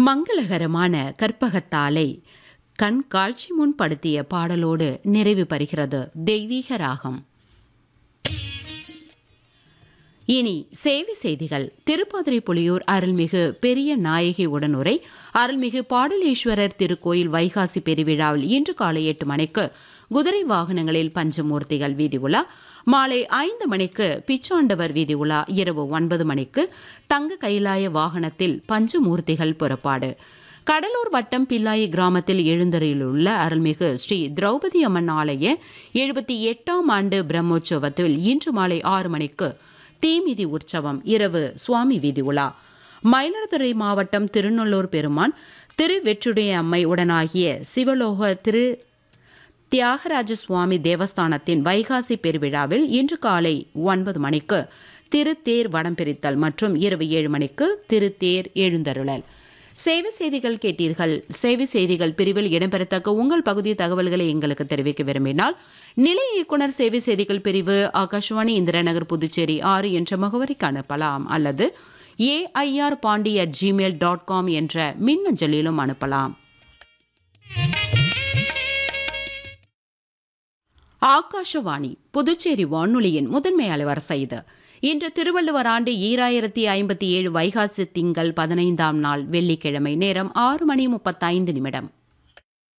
மங்களகரமான கற்பகத்தாலை கண் காட்சி முன் படுத்திய பாடலோடு நிறைவு பெறுகிறது தெய்வீக ராகம் இனி சேவை செய்திகள் திருப்பாதிரை புலியூர் அருள்மிகு பெரிய நாயகி உடனுரை அருள்மிகு பாடலேஸ்வரர் திருக்கோயில் வைகாசி பெருவிழாவில் இன்று காலை எட்டு மணிக்கு குதிரை வாகனங்களில் பஞ்சமூர்த்திகள் வீதி உலா மாலை ஐந்து மணிக்கு பிச்சாண்டவர் வீதி உலா இரவு ஒன்பது மணிக்கு தங்க கைலாய வாகனத்தில் பஞ்சமூர்த்திகள் புறப்பாடு கடலூர் வட்டம் பில்லாயி கிராமத்தில் எழுந்தருளிலுள்ள அருள்மிகு ஸ்ரீ திரௌபதி அம்மன் ஆலய எழுபத்தி எட்டாம் ஆண்டு பிரம்மோற்சவத்தில் இன்று மாலை ஆறு மணிக்கு தீமிதி உற்சவம் இரவு சுவாமி வீதி உலா மயிலாடுதுறை மாவட்டம் திருநள்ளூர் பெருமான் திருவெற்றுடைய அம்மை உடனாகிய சிவலோக திரு தியாகராஜ சுவாமி தேவஸ்தானத்தின் வைகாசி பெருவிழாவில் இன்று காலை ஒன்பது மணிக்கு திருத்தேர் வடம் பிரித்தல் மற்றும் இரவு ஏழு மணிக்கு திருத்தேர் எழுந்தருளல் சேவை செய்திகள் கேட்டீர்கள் சேவை செய்திகள் பிரிவில் இடம்பெறத்தக்க உங்கள் பகுதி தகவல்களை எங்களுக்கு தெரிவிக்க விரும்பினால் நிலைய இயக்குனர் சேவை செய்திகள் பிரிவு ஆகாஷ்வாணி இந்திரநகர் புதுச்சேரி ஆறு என்ற முகவரிக்கு அனுப்பலாம் அல்லது AIR Pondy at Gmail dot com என்ற மின்னஞ்சலிலும் அனுப்பலாம் ஆகாஷவாணி புதுச்சேரி வானொலியின் முதன்மை அலைவரிசை இது இன்று திருவள்ளுவர் ஆண்டு ஈராயிரத்தி ஐம்பத்தி ஏழு வைகாசி திங்கள் பதினைந்தாம் நாள் வெள்ளிக்கிழமை நேரம் ஆறு மணி முப்பத்தைந்து நிமிடம்